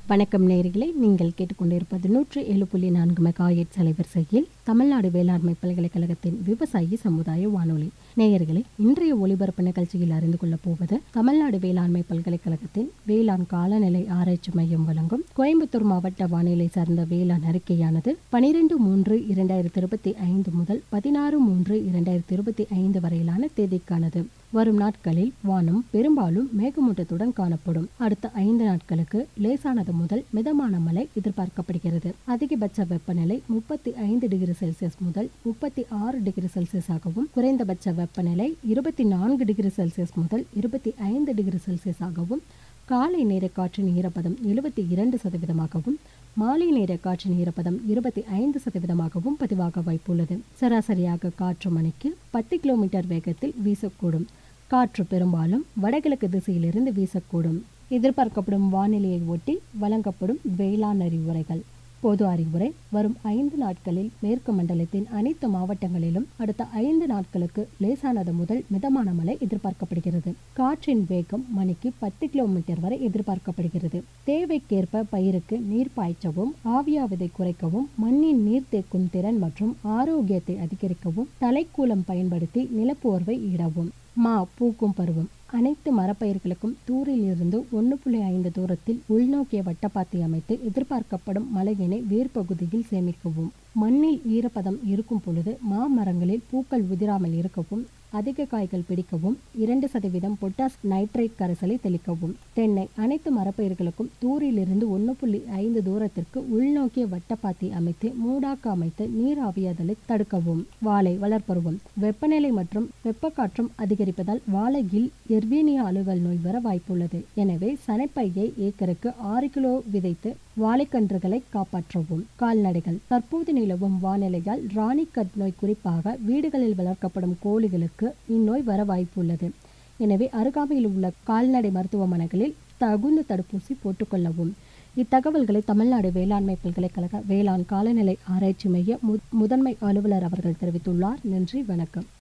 வணக்கம் நேயர்களே நீங்கள் கேட்டுக்கொண்டிருப்பது நூற்று ஏழு புள்ளி நான்கு மெகாயட் அலைவரிசையில் தமிழ்நாடு வேளாண்மை பல்கலைக்கழகத்தின் விவசாயி சமுதாய வானொலி நேயர்களே இன்றைய ஒலிபரப்பு நிகழ்ச்சியில் அறிந்து கொள்ளப் போவது தமிழ்நாடு வேளாண்மை பல்கலைக்கழகத்தின் வேளாண் காலநிலை ஆராய்ச்சி மையம் வழங்கும் கோயம்புத்தூர் மாவட்ட வானிலை சார்ந்த வேளாண் அறிக்கையானது பனிரெண்டு மூன்று இரண்டாயிரத்தி இருபத்தி ஐந்து முதல் பதினாறு மூன்று இரண்டாயிரத்தி இருபத்தி ஐந்து வரையிலான தேதிக்கானது வரும் நாட்களில் வானம் பெரும்பாலும் மேகமூட்டத்துடன் காணப்படும் அடுத்த ஐந்து நாட்களுக்கு லேசானது முதல் மிதமான மழை எதிர்பார்க்கப்படுகிறது அதிகபட்ச வெப்பநிலை முப்பத்தி ஐந்து டிகிரி செல்சியஸ் முதல் முப்பத்தி ஆறு டிகிரி செல்சியஸாகவும் குறைந்தபட்ச வெப்பநிலை இருபத்தி நான்கு டிகிரி செல்சியஸ் முதல் இருபத்தி ஐந்து டிகிரி செல்சியஸாகவும் காலை நேர காற்றின் ஈரப்பதம் எழுபத்தி இரண்டு சதவீதமாகவும் மாலை நேர காற்றின் ஈரப்பதம் இருபத்தி ஐந்து சதவீதமாகவும் பதிவாக வாய்ப்புள்ளது சராசரியாக காற்று மணிக்கு பத்து கிலோமீட்டர் வேகத்தில் வீசக்கூடும் காற்று பெரும்பாலும் வடகிழக்கு திசையிலிருந்து வீசக்கூடும் எதிர்பார்க்கப்படும் வானிலையை ஒட்டி வழங்கப்படும் வேளாண் அறிவுரைகள் பொது அறிவுரை வரும் ஐந்து நாட்களில் மேற்கு மண்டலத்தின் அனைத்து மாவட்டங்களிலும் அடுத்த ஐந்து நாட்களுக்கு லேசானது முதல் மிதமான மழை எதிர்பார்க்கப்படுகிறது காற்றின் வேகம் மணிக்கு பத்து கிலோமீட்டர் வரை எதிர்பார்க்கப்படுகிறது தேவைக்கேற்ப பயிருக்கு நீர் பாய்ச்சவும் ஆவியாவதை குறைக்கவும் மண்ணின் நீர் தேக்கும் திறன் மற்றும் ஆரோக்கியத்தை அதிகரிக்கவும் தலைக்கூலம் பயன்படுத்தி நிலப்போர்வை இடவும் மா பூக்கும் பருவம் அனைத்து மரப்பயிர்களுக்கும் தூரில் இருந்து ஒன்று புள்ளி ஐந்து தூரத்தில் உள்நோக்கிய வட்டப்பாத்தி அமைத்து எதிர்பார்க்கப்படும் மழையினை வேர்பகுதியில் சேமிக்கவும் மண்ணில் ஈரப்பதம் இருக்கும் பொழுது மாமரங்களில் பூக்கள் உதிராமல் இருக்கவும் அதிக காய்கள் பிடிக்கவும் இரண்டு சதவீதம் பொட்டாஸ் நைட்ரேட் கரைசலை தெளிக்கவும் தென்னை அனைத்து மரப்பயிர்களுக்கும் தூரிலிருந்து ஒன்று புள்ளி ஐந்து தூரத்திற்கு உள்நோக்கிய வட்டப்பாத்தி அமைத்து மூடாக்க அமைத்து நீர் ஆவியாதலை தடுக்கவும் வாழை வளர்ப்பருவம் வெப்பநிலை மற்றும் வெப்பக்காற்றும் அதிகரிப்பதால் வாழையில் எர்வீனியா அலுவல் நோய் வர வாய்ப்புள்ளது எனவே சனைப்பையை ஏக்கருக்கு ஆறு கிலோ விதைத்து வாழைக்கன்றுகளை காப்பாற்றவும் கால்நடைகள் தற்போது நிலவும் வானிலையால் ராணிக்கட் நோய் குறிப்பாக வீடுகளில் வளர்க்கப்படும் கோழிகளுக்கு இந்நோய் வர வாய்ப்புள்ளது எனவே அருகாமையில் உள்ள கால்நடை மருத்துவமனைகளில் தகுந்த தடுப்பூசி போட்டுக்கொள்ளவும் இத்தகவல்களை தமிழ்நாடு வேளாண்மை பல்கலைக்கழக வேளாண் காலநிலை ஆராய்ச்சி மைய முதன்மை அலுவலர் அவர்கள் தெரிவித்துள்ளார் நன்றி வணக்கம்